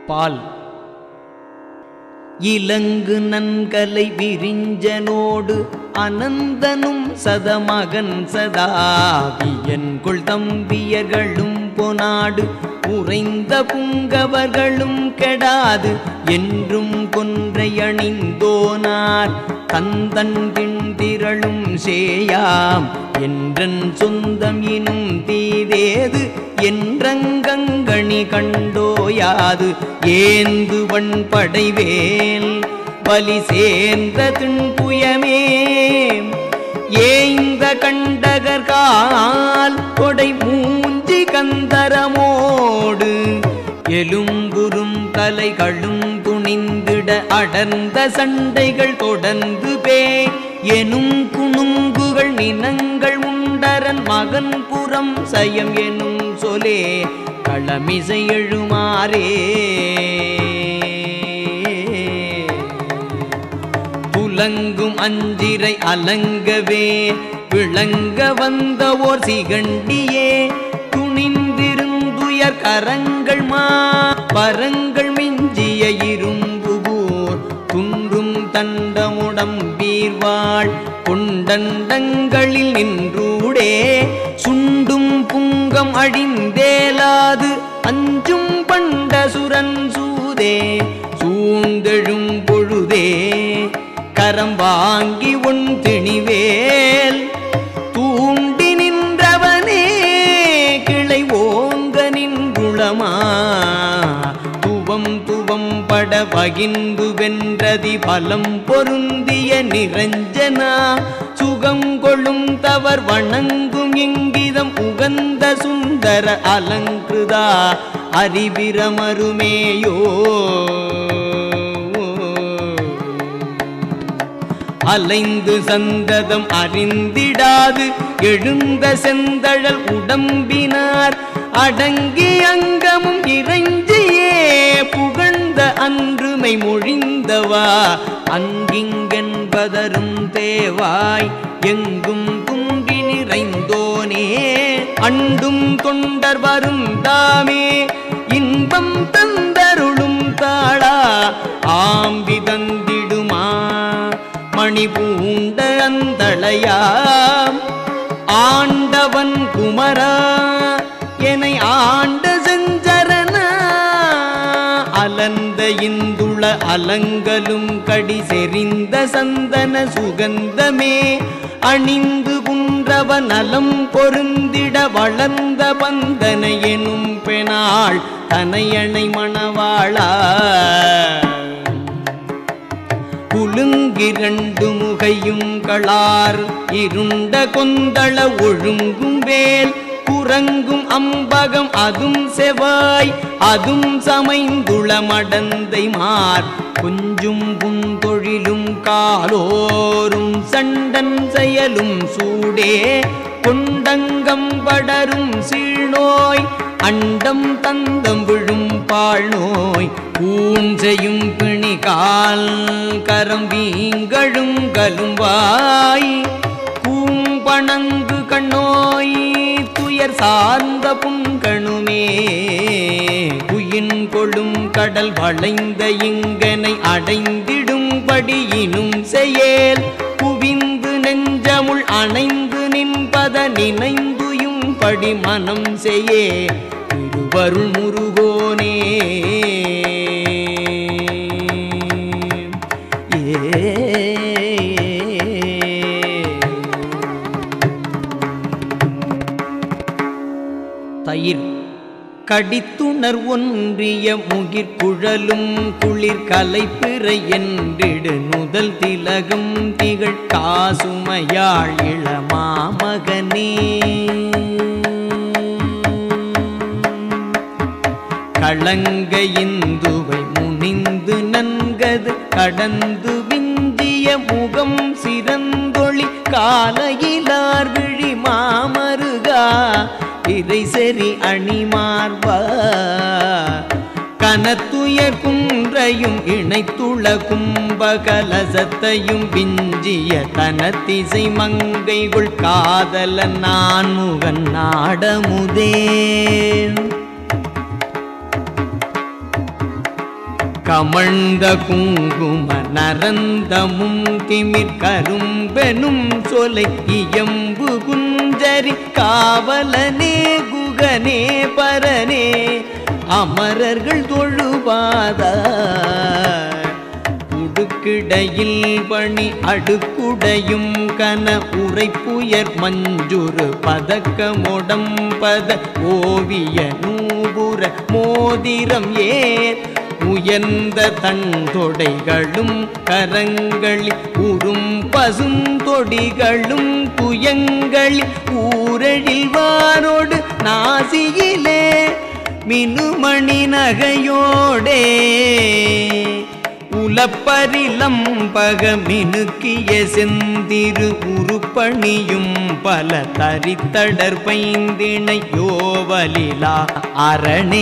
பால் இலங்கு நன்கலை விரிஞ்சனோடு அனந்தனும் சதமகன் சதாவியன் கொள் தம்பியர்களும் பொனாடு உறைந்த புங்கவர்களும் கெடாது என்றும் கொன்றை அணிந்தோனார் தந்தன் திரளும் சேயாம் என்றன் சொந்தம் இனும் தீதேது என்றங்கங்கணி கண்டோயாது ஏந்துவன் படைவேல் பலி சேர்ந்த திண்புயமே ஏய்ந்த கண்டகர்கால் கொடை மூஞ்சி கந்தரமோடு எலும்புறும் தலைகளும் துணிந்திட அடர்ந்த சண்டைகள் தொடர்ந்து பே எனும் குணுங்குகள் நினங்கள் உண்டரன் மகன் புறம் சயம் எனும் சொலே களமிசை எழுமாறே புலங்கும் அஞ்சிரை அலங்கவே விளங்க வந்த ஓர் சிகண்டியே துணிந்திருந்துயர் கரங்கள் மா பரங்கள் மிஞ்சிய இரும்புகூர் துன்றும் தண்டமுடம் வீர்வாள் கொண்டண்டங்களில் நின்றூடே சுண்டும் புங்கம் அழிந்தேலாது அஞ்சும் பண்ட சுரன் சூதே சூழ்ந்தெழும் பொழுதே கரம் வாங்கி உன் திணிவேல் தூண்டி நின்றவனே கிளை ஓங்க நின்றுளமா துவம் துவம் பட பகிர்ந்து வென்றதி பலம் பொருந்திய நிரஞ்சனா சுகம் கொள்ளும் தவர் வணங்கும் இங்கிதம் உகந்த சுந்தர அலங்கிருதா அறிவிரமருமேயோ அலைந்து சந்ததம் அறிந்திடாது எழுந்த செந்தழல் உடம்பினார் அடங்கி அங்கமும் இறைஞ்சியே புகழ்ந்த அன்றுமை மொழிந்தவா அங்கிங்கென்பதரும் தேவாய் எங்கும் குங்கி நிறைந்தோனே அண்டும் தொண்டர் வரும் தாமே இன்பம் தந்தருளும் தாளா ஆம்பி தந்திடுமா மணி பூண்ட அந்தளையாம் ஆண்டவன் குமரா என்னை ஆண்ட செஞ்சரனா அலந்த இந்துள அலங்கலும் கடி செறிந்த சந்தன சுகந்தமே அணிந்து குன்றவ நலம் பொருந்திட வளர்ந்த பந்தன எனும் பெணாள் தனையணை மணவாளா குலுங்கிரண்டு முகையும் களார் இருண்ட கொந்தள ஒழுங்கும் வேல் குரங்கும் அம்பகம் அதும் செவாய் அதும் சமைந்துள மடந்தை மார் கொஞ்சும் புந்தொழிலும் காலோரும் சண்டன் செயலும் சூடே கொண்டங்கம் படரும் சீழ்நோய் அண்டம் தந்தம் விழும் பாழ் நோய் பூஞ்செயும் பிணி கால் கரம் வீங்கழும் கலும்பாய் பூம்பணங்கு கண்ணோய் துயர் சார்ந்த புண்கணுமே குயின் கொழும் கடல் வளைந்த இங்கனை அடைந்திடும்படியினும் செயல் குவிந்து நெஞ்சமுள் அணைந்து நின்பத நினைந்துயும் படி மனம் செய்யே திருவருள் முருகோனே தயிர் கடித்துணர் ஒன்றிய முகிற் குழலும் குளிர் கலைப்பிறை என்றிடு நுதல் திலகம் திகழ் காசுமையாள் இளமாமகனே களங்க இந்துவை முனிந்து நன்கது கடந்து விந்திய முகம் சிறந்தொளி காலையிலார் விழி மாமருகா இறை செறி அணிமார்பா கனத்துயர் குன்றையும் இணைத்துள கும்பகலசத்தையும் விஞ்சிய தனத்திசை மங்கைகுள் காதல நான் முகன் நாடமுதே கமழ்ந்த குங்கும நரந்தமும் திமிர் கரும்பெனும் சொலை இயம்பு குஞ்சரி காவலனே குகனே பரனே அமரர்கள் தொழுவாத உடுக்கிடையில் பணி அடுக்குடையும் கன உரைப்புயர் மஞ்சுரு பதக்கமுடம் பத ஓவிய நூபுர மோதிரம் ஏர் உயர்ந்த தன் தொடைகளும் கரங்களில் உறும் பசும் தொடிகளும் புயங்களில் ஊரழில் வாரோடு நாசியிலே மினுமணி நகையோடே உலப்பரிலம் பகமினுக்கிய செந்திரு உருப்பணியும் பல தரித்தடர் பைந்திணை யோவலிலா அரணே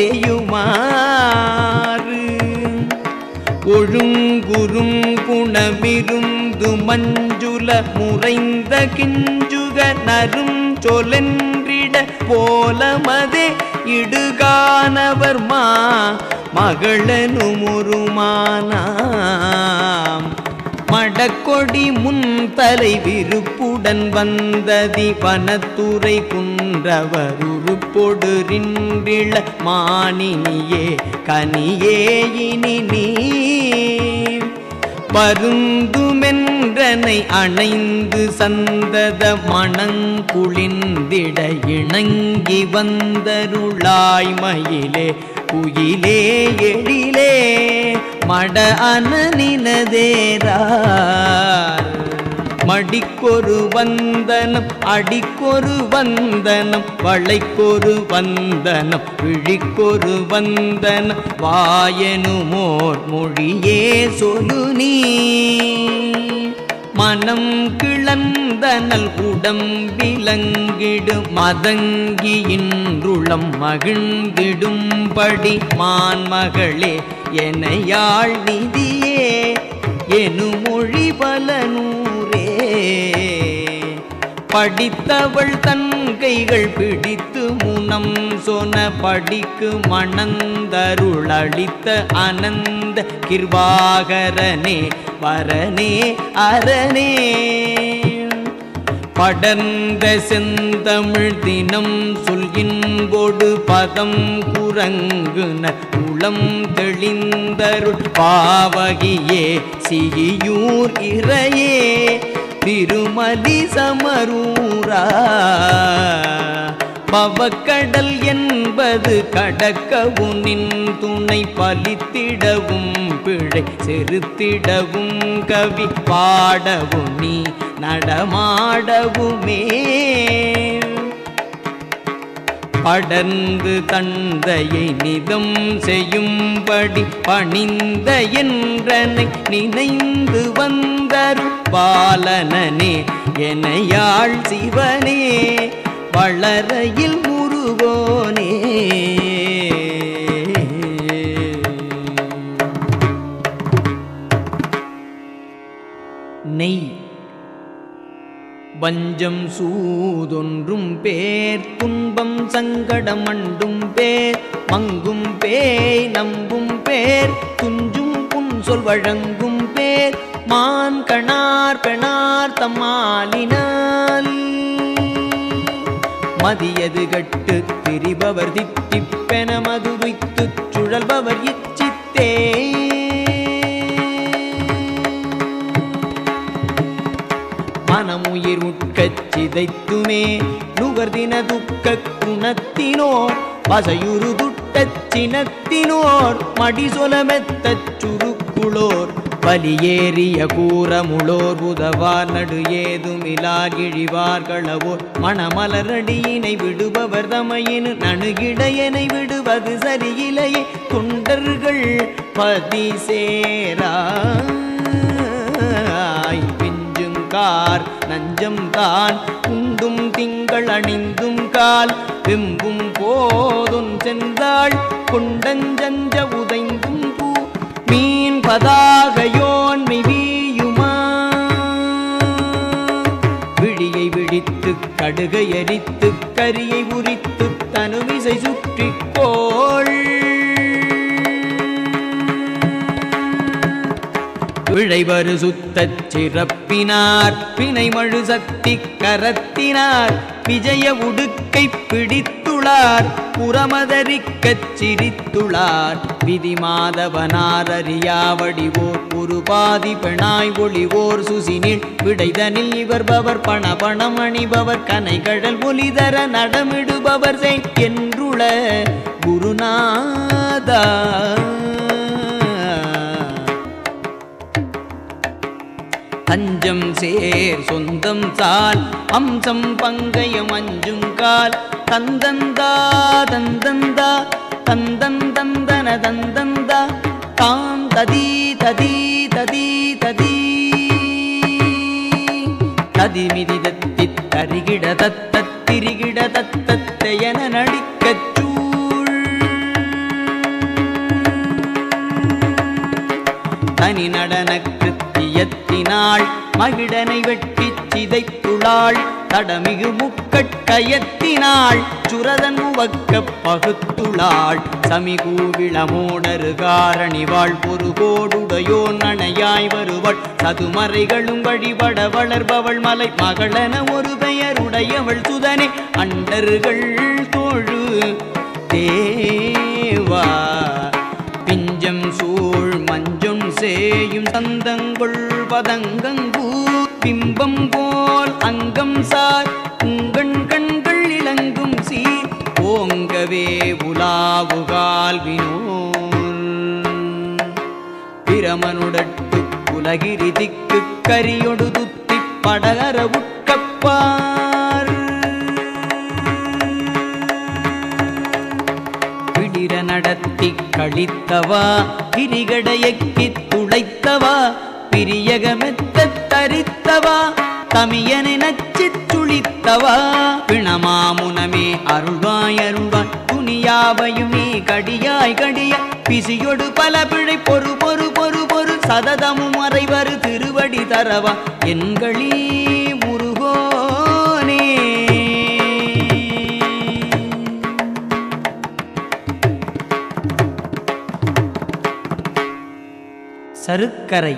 செய்யுமாறு ஒழுங்குறும் குணமிருந்து மஞ்சுல முறைந்த கிஞ்சுக நரும் சொலென்றிட போலமதே இடுகானவர் மா மகளனுமுருமானாம் மடக்கொடி முன் தலை விருப்புடன் வந்ததி வனத்துறை குன்றவர் உருப்பொடுரின்றிள மானினியே கனியே இனி நீ பருந்துமென்றனை அணைந்து சந்தத மணங்குளிந்திட இணங்கி வந்தருளாய் மயிலே குயிலே எழிலே மட அனனினதேரார் மடிக்கொரு வந்தனம் அடிக்கொரு வந்தனம் வளைக்கொரு வந்தனம் விழிக்கொரு வந்தனம் வாயனுமோர் மொழியே சொல்லு நீ மனம் கிளந்தனல் உடம்பிலங்கிடு மதங்கி இன்றுளம் மகிழ்ந்திடும்படி மான்மகளே எனையாள் நிதியே எனுமொழி பல நூறே படித்தவள் தன் கைகள் பிடித்து முனம் சொன படிக்கு மணந்தருளளித்த அனந்த கிருபாகரனே வரனே அரணே படர்ந்த செந்தமிழ் தினம் சொல்கின்பொடு பதம் குரங்குன உளம் தெளிந்தருள் பாவகியே சிகியூர் இறையே திருமலி சமரூரா பவக்கடல் என்பது கடக்கவும் நின் துணை பலித்திடவும் பிழை செருத்திடவும் கவி பாடவும் நீ நடமாடவுமே படர்ந்து தந்தையை நிதம் செய்யும்படி பணிந்த என்றனை நினைந்து வந்தருள் பாலனனே எனையாள் சிவனே வளரையில் முருகோனே நெய் வஞ்சம் சூதொன்றும் பேர் துன்பம் சங்கடம் அண்டும் பேர் மங்கும் பேய் நம்பும் பேர் துஞ்சும் புன்சொல் வழங்கும் பேர் மான் கணார் பெணார் தம்மாலினால் மதியது கட்டு திரிபவர் தித்திப்பென மது துய்த்துச் சுழல்பவர் இச்சித்தே மனமுயிர் உட்கச் சிதைத்துமே நுகர்தின துக்க குணத்தினோர் பசையுரு துட்டச் சினத்தினோர் மடிசொலமெத்தச் சுருக்குளோர் பலியேறிய கூறமுளோர் உதவார் நடு ஏதுமிலார் இழிவார் களவோர் மணமலரடியினை விடுபவர் தமையினு நணுகிடையனை விடுவது சரியிலையே தொண்டர்கள் பதி சேராய் பிஞ்சுங்கார் நஞ்சம் தான் உண்டும் திங்கள் அணிந்தும் கால் வெம்பும் போதும் சென்றாள் கொண்டஞ்சஞ்ச உதைந்தும் பூ மீன் பதாகையோன் மெய்வியுமா விழியை விழித்து கடுகை எரித்து கரியை உரித்து தனுவிசை சுற்றிக் கோள் பிழைவரு சுத்தச் சிறப்பினார் பிணைமழு சக்தி கரத்தினார் விஜய உடுக்கை பிடித்துளார் புறமதரிக்கச் சிரித்துளார் விதி மாதவனார் அறியாவடிவோர் உருபாதி பெணாய் ஒளிவோர் சுசினில் விடைதனில் இவர் பவர் பண பணம் அணிபவர் கனைகடல் ஒலிதர நடமிடுபவர் செய் என்றுள குருநாதா தஞ்சம் சேர் சொந்தம் சால் அம்சம் பங்கயம் அஞ்சும் கால் தந்தந்தா தந்தந்தா தந்தன் தந்தன தந்தந்தா தாம் ததி ததி ததி ததி ததிமிதி தத்தி தரிகிட தத்தத் திரிகிட தத்தத்தையன நடிக்கச் சூழ் தனி நடன கிருத்தியத்தினாள் மகிடனை வெட்டிச் சிதைத்துளாள் தடமிகு முக்கட்கயத்தினாள் சுரதன் உவக்கப் பகுத்துளாள் சமிகூவிளமோடரு காரணிவாள் பொறுகோடுடையோ நனையாய் வருவள் சதுமறைகளும் வழிபட வளர்பவள் மலை மகளென ஒரு பெயருடையவள் சுதனே அண்டர்கள் தோழு தேவா பிஞ்சம் சூழ் மஞ்சும் சேயும் சந்தங்கொள் பதங்கங்கூ பிம்பம் போல் அங்கம் சார் உங்கண் கண்கள் இளங்கும் சீர் ஓங்கவே உலாவுகால் வினோர் பிரமனுடட்டு உலகிரி திக்கு கரியொடு துத்திப் படகர உட்கப்பார் பிடிர நடத்தி கழித்தவா கிரிகடையக்கித் துளைத்தவா பிரியகமெத்தத் தரித்தவா தமியனை நச்சித் துளித்தவா பிணமாமுனமே அருள்வாய் அருள்வாய் துணியாவையும் நீ கடியாய் கடிய பிசியொடு பல பிழை பொறு பொறு பொறு பொறு சததமும் மறைவரு திருவடி தரவா எண்களீ முருகோனே சருக்கரை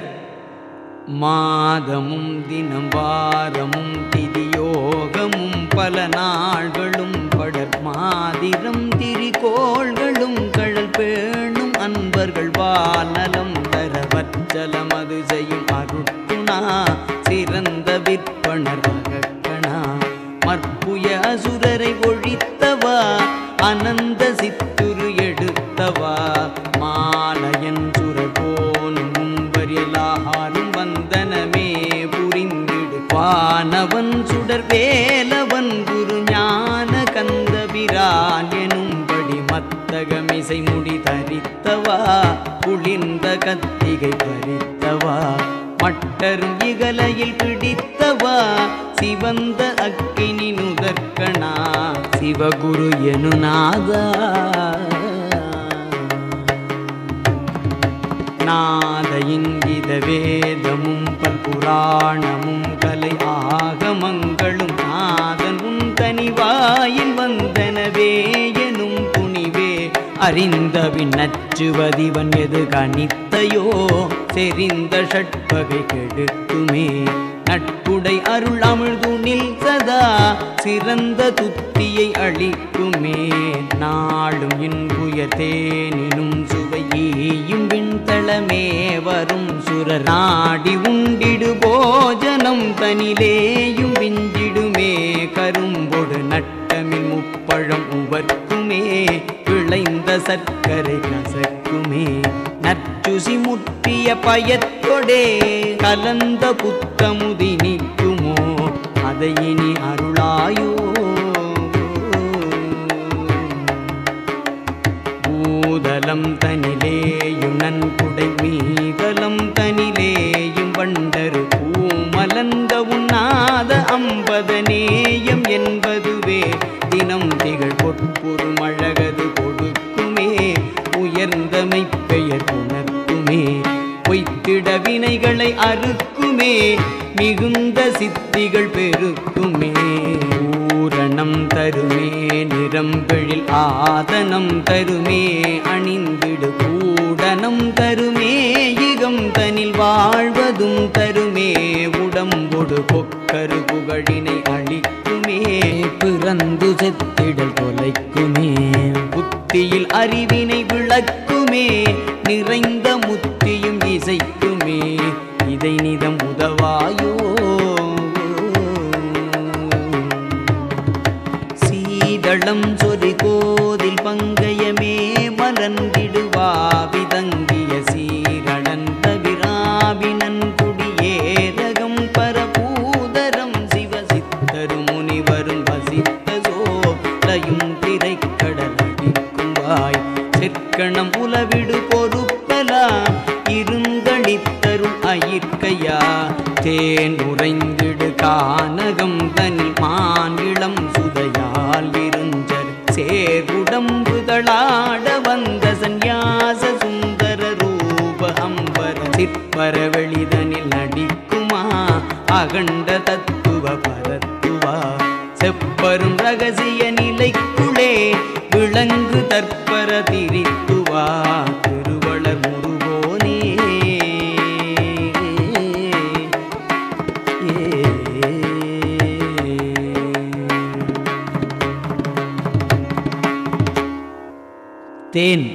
மாதமும் தினம் வாரமும் திதியோகமும் பல நாள்களும் படர் மாதிரம் திரிகோள்களும் கழல் பேணும் அன்பர்கள் வானலம் தரவச்சலம் அது செய்யும் அருட்டுணா சிறந்த விற்பனர் மகக்கணா மற்புய அசுரரை ஒழித்தவா அனந்த சித்துரு எடுத்தவா மாலயன் சுரகோனும் மும்பரியலாரும் வந்தனமே புரிந்திடு வானவன் சுடர் வேலவன் குரு ஞான கந்தபிரான் எனும்படி மத்தகமிசை முடி தரித்தவா குளிர்ந்த கத்திகை பறித்தவா மட்டரும் இகலையில் பிடித்தவா சிவந்த அக்கினி நுதற்கணா சிவகுரு எனுநாதா நாத இங்கித வேதமும் பல்புராணமும் கலை ஆகமங்களும் நாதன் உன் தனிவாயில் வந்தனவே எனும் துணிவே அறிந்தவின் நச்சுவதிவன் எது கணித்தையோ செறிந்த ஷட்பகை கெடுக்குமே நட்புடை அருள் அமிழ்துனில் சதா சிறந்த துத்தியை அளிக்குமே நாளும் இன்புயர் தேனினும் சுவையேயும் விண்தளமே வரும் சுரர் நாடி உண்டிடு போஜனம் தனிலேயும் விஞ்சிடுமே கரும்பொடு நட்டமில் முப்பழம் உவர்க்குமே விளைந்த சர்க்கரை கசக்குமே நச்சுசி முற்றிய பயத்தொடே கலந்த புத்தமுதி நிற்குமோ அதை இனி அருளாயோ பூதலம் தனிலேயும் நன்குடை மீதலம் தனிலேயும் வண்டரு பூமலந்த உண்ணாத அம்பதநேயம் என்பதுவே தினம் திகழ் பொற்புறும் அழகது கொடுக்குமே உயர்ந்தமை பெயர் உணர்த்துமே பொய்த்திட வினைகளை அறுக்குமே மிகுந்த சித்திகள் பெருக்குமே பூரணம் தருமே நிறம்பெழில் ஆதனம் தருமே அணிந்திடு கூடனம் தருமே யுகம் தனில் வாழ்வ பொக்கரு புகழினை அளிக்குமே பிறந்து செத்திடல் தொலைக்குமே புத்தியில் அறிவினை விளக்குமே நிறைந்த முத்தியும் இசைக்குமே இதை நிதம் உதவாயோ சீதளம் சொறி கோதில் பங்கயமே மலர்ந்திடுவாவிதங்கிய சீரழந்த விராவினன் குடியேதகம் பரபூதரம் சிவசித்தரு முனிவரும் வசித்த சோலையும் திரைக்கடல் அடிக்கும் வாய் செற்கணம் உலவிடு பொறுப்பலாம் இருந்தளித்தரும் அயிர்க்கையா தேன் உறைந்திடு கானகம் தனில் மானிளம் சுதையால் இருஞ்சர் சேர்வுடம்புதளாட வந்த சந்நியாச சுந்தர ரூப அம்பர சிற்பர வெளிதனில் நடிக்குமா அகண்ட தத்துவ பரத்துவா செப்பரும் ரகசிய நிலைக்குள்ளே விளங்கு தற்பர திரித்துவா திருவளர் முருகோனே தேன்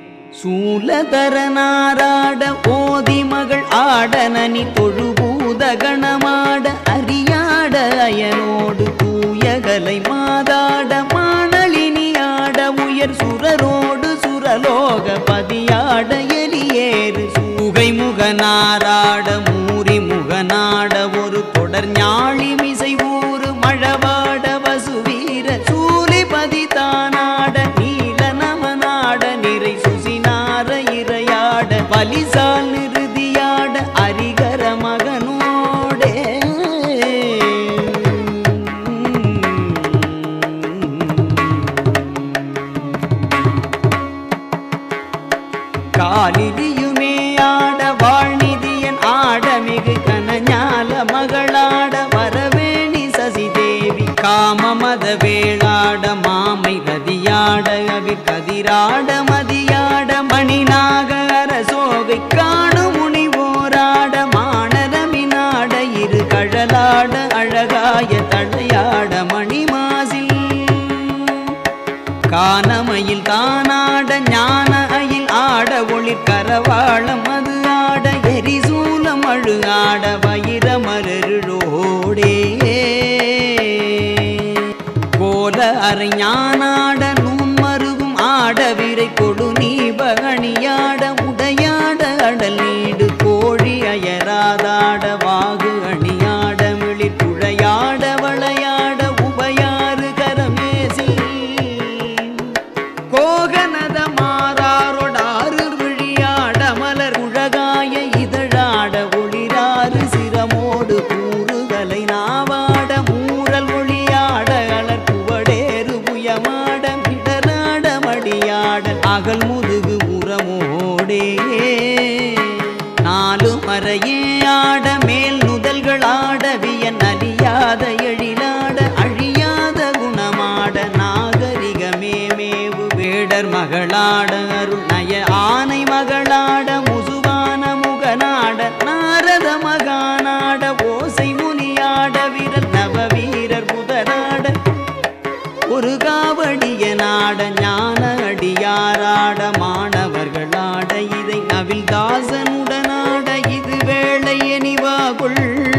சூலதரனாராட ஓதி மகள் ஆடனனி தொழுபூத கணமாட அறியாட அயனோடு தூயகலை மாதாட மானளினி ஆட உயர் சுரரோடு சுரலோக பதியாட எலியேறு சூகை முகனாராட மூரி முகனாட ஒரு தொடர் ஞாழி மிசை ஊறு மழவாட வசுவீர சூலிபதி தானாட நீல நமனாட நிறை சுசினார இரையாட பலிசால் நிறுதியாட அரிகர மகனோடே காலிதியுமே ஆட வாழ்நிதியன் ஆட மிகு கனஞால மகளாட வரவேணி சசிதேவி காமமத வேளாட மாமை ரதியாட அவிர் கதிராட மதியாட மணிநாக அரசோகை காணு முனிவோராட மானரமினாட இரு கழலாட அழகாய தழையாட மணிமாசில் கானமையில் தானாட ஞான அயில் ஆட ஒளிர் கரவாளம் அது ஆட எரிசூலம் அழு ஆட வயிரமருளோடே கோல அரை ஞானாட நுண்மருகும் ஆட விரை கொடு நீபகணியாட உடையாட அடல் நீடு கோழி அயராதாட வாகு அணியாட மிளிர் குழையாட வளையாட உபயாறு கரமேசி கோகனத மாறாரொடாறு விழியாட மலர் குழகாய இதழாட ஒளிராறு சிரமோடு கூறுதலை நாவாட மூரல் ஒளியாட அலர் குவடேறு புயமாட மிடராட மடியாட அகல் முதுகு உரமோடே நாலு மறையே ஆட மேல் நுதல்கள் ஆடவிய நலியாத எழிலாட அழியாத குணமாட நாகரிகமே மேவு வேடர் மகளாட அருள் நய ஆனை மகளாட முசுவான முகநாட நாரத மகாநாட ஓசை முனியாட விரல் நவவீரர் புதராட ஒரு காவடிய நாட ஞான அடியாராட மாணவர்களாட இதை நவில் தாசனுடனாட இது வேளை எனிவாகுள்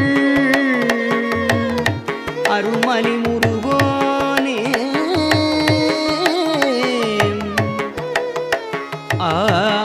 அருள்மலி முருகோனே ஆ